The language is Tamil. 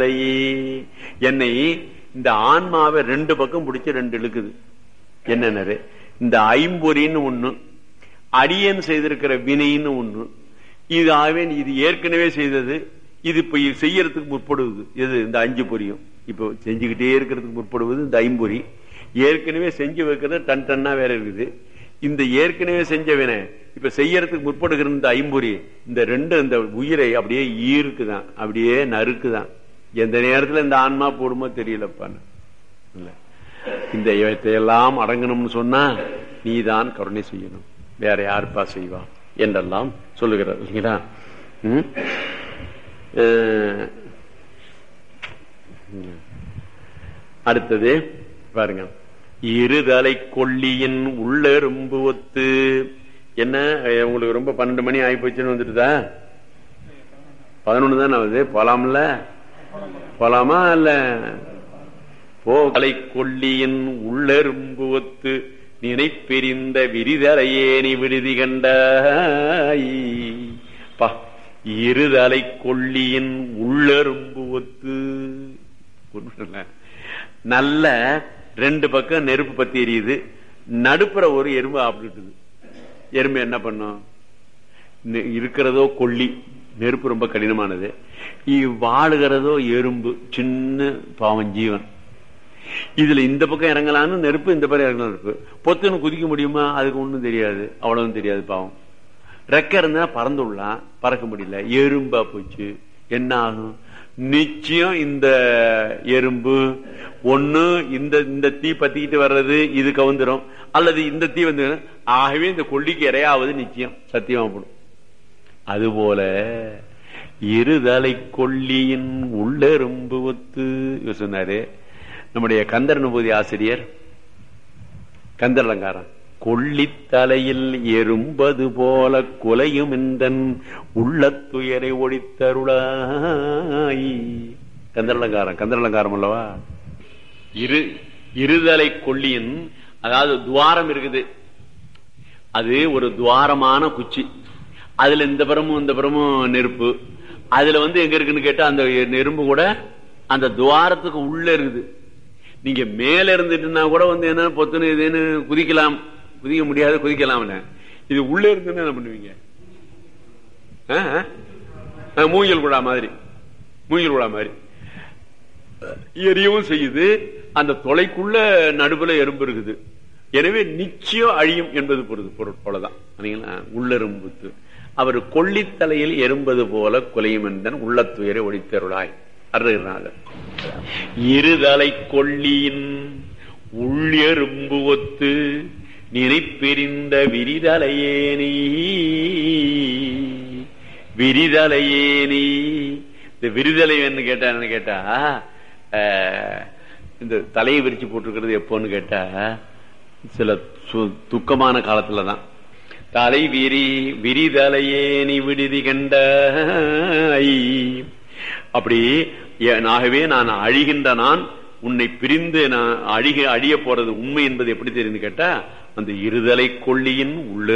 என்னை இந்த ஆன்மாவை ரெண்டு பக்கம் பிடிச்சு ரெண்டு இழுக்குது என்னன்னு இந்த ஐம்பொறின்னு ஒண்ணு அடியன் செய்திருக்கிற வினைன்னு ஒண்ணு இது ஆகவே இது ஏற்கனவே செய்தது இது இப்ப செய்யறதுக்கு முற்படுவது எது இந்த அஞ்சு பொரியும் இப்ப செஞ்சுக்கிட்டே இருக்கிறதுக்கு முற்படுவது இந்த ஐம்பொறி ஏற்கனவே செஞ்சு வைக்கிறது டன் டன்னா வேற இருக்குது இந்த ஏற்கனவே செஞ்ச வினை இப்ப செய்யறதுக்கு முற்படுகிற இந்த ஐம்பொறி இந்த ரெண்டு இந்த உயிரை அப்படியே ஈர்க்குதான் அப்படியே நறுக்குதான் எந்த நேரத்துல இந்த ஆன்மா போடுமோ தெரியலப்பான்னு இல்ல இந்த இவற்றையெல்லாம் அடங்கணும்னு சொன்னா நீதான் கருணை செய்யணும் வேற யாருப்பா செய்வா என்றெல்லாம் சொல்லுகிறார் இல்லைங்களா ம்? அஹ், அடுத்தது பாருங்க இருதலை கொல்லியின் உள்ளெரும்பு ஒத்து என்ன அஹ், உங்களுக்கு ரொம்ப பன்னெண்டு மணி ஆகி போச்சுன்னு வந்துட்டுதா பதினொன்னு தானே ஆகுது போலாம்ல போலாமா இல்ல போகலை கொல்லியின் உள்ளெரும்பு ஒத்து நினைப்பெரிந்த விரிதலையேனி விடுதி கண்டாய் பா இருதலை கொல்லியின் உள்ளெரும்பு ஒத்து ஒண்ணுமில்ல. நல்ல ரெண்டு பக்கம் நெருப்பு பத்தி எரியுது நடுப்புற ஒரு எறும்பு ஆப்பிட்டுது எறும்பு என்ன பண்ணும் நெ- இருக்கிறதோ கொல்லி நெருப்பு ரொம்ப கடினமானது இ- வாழுகிறதோ எறும்பு சின்ன பாவம் ஜீவன் இதுல இந்த பக்கம் இறங்கலான்னு நெருப்பு இந்த பக்கம் இறங்கலாம் நெருப்பு பொத்துன்னு குதிக்க முடியுமா அதுக்கு ஒண்ணும் தெரியாது அவ்வளவும் தெரியாது பாவம் ரெக்க இருந்தா பறந்து விடலாம் பறக்க முடியல எறும்பா போச்சு என்ன ஆகும் நிச்சயம் இந்த எறும்பு ஒண்ணு இந்த இந்த தீ பத்திக்கிட்டு வர்றது இது கவுந்துரும் அல்லது இந்த தீ வந்து ஆகவே இந்த கொல்லிக்கு இரையாவது நிச்சயம் சத்தியமா போடும் அதுபோல இருதலை கொல்லியின் உள்ளெரும்பு ஒத்து இவர் சொன்னாரு நம்முடைய கந்தர் அனுபூதி ஆசிரியர் கந்தர் அலங்காரம் கொள்ளித்தலையில் எறும்பது போல குலையும் இந்தன் உள்ளத்துயரை ஒழித்தருளாய் கந்தர் அலங்காரம் கந்தர் அலங்காரம் அல்லவா இரு இருதலை கொல்லியின் அதாவது துவாரம் இருக்குது அது ஒரு துவாரமான குச்சி அதுல இந்த புறமும் இந்த புறமும் நெருப்பு அதுல வந்து எங்க இருக்குன்னு கேட்டா அந்த நெருப்பு கூட அந்த துவாரத்துக்கு உள்ள இருக்குது நீங்க மேல இருந்துட்டுனா கூட வந்து என்ன பொத்துன்னு இதுன்னு குதிக்கலாம் குதிக்க முடியாது குதிக்கலாம்னு இது உள்ள இருந்துன்னு என்ன பண்ணுவீங்க ஆ? ஆ, மூங்கில் குழா மாதிரி மூங்கில் குழா மாதிரி எரியவும் செய்யுது அந்த தொலைக்குள்ள நடுவுல எறும்பு இருக்குது எனவே நிச்சயம் அழியும் என்பது பொருது பொருள் போலதான் சரிங்களா? உள்ளெரும்புத்து அவர் கொள்ளித்தலையில் எறும்பது போல குலையும் என்றன் உள்ளத்துயரை ஒழித்தருளாய் அருகிறாங்க இருதலை கொள்ளியின் உள்ளெரும்பு ஒத்து நினைப்பெரிந்த விரிதலையேனி விரிதலையேனி இந்த விரிதலை என்ன கேட்டா என்ன கேட்டா அஹ், இந்த தலையை விரிச்சு போட்டிருக்கிறது எப்போன்னு கேட்டா சில சு- துக்கமான காலத்துலதான் தலை விரி விரிதலையேனி விடுதி கண்ட அப்படி எ- ஆகவே நான் அழிகின்ற நான் உன்னை பிரிந்து நான் அழிக அழிய போறது உண்மை என்பது எப்படி தெரியுது கேட்டா அந்த இருதலை கொள்ளியின் உள்ள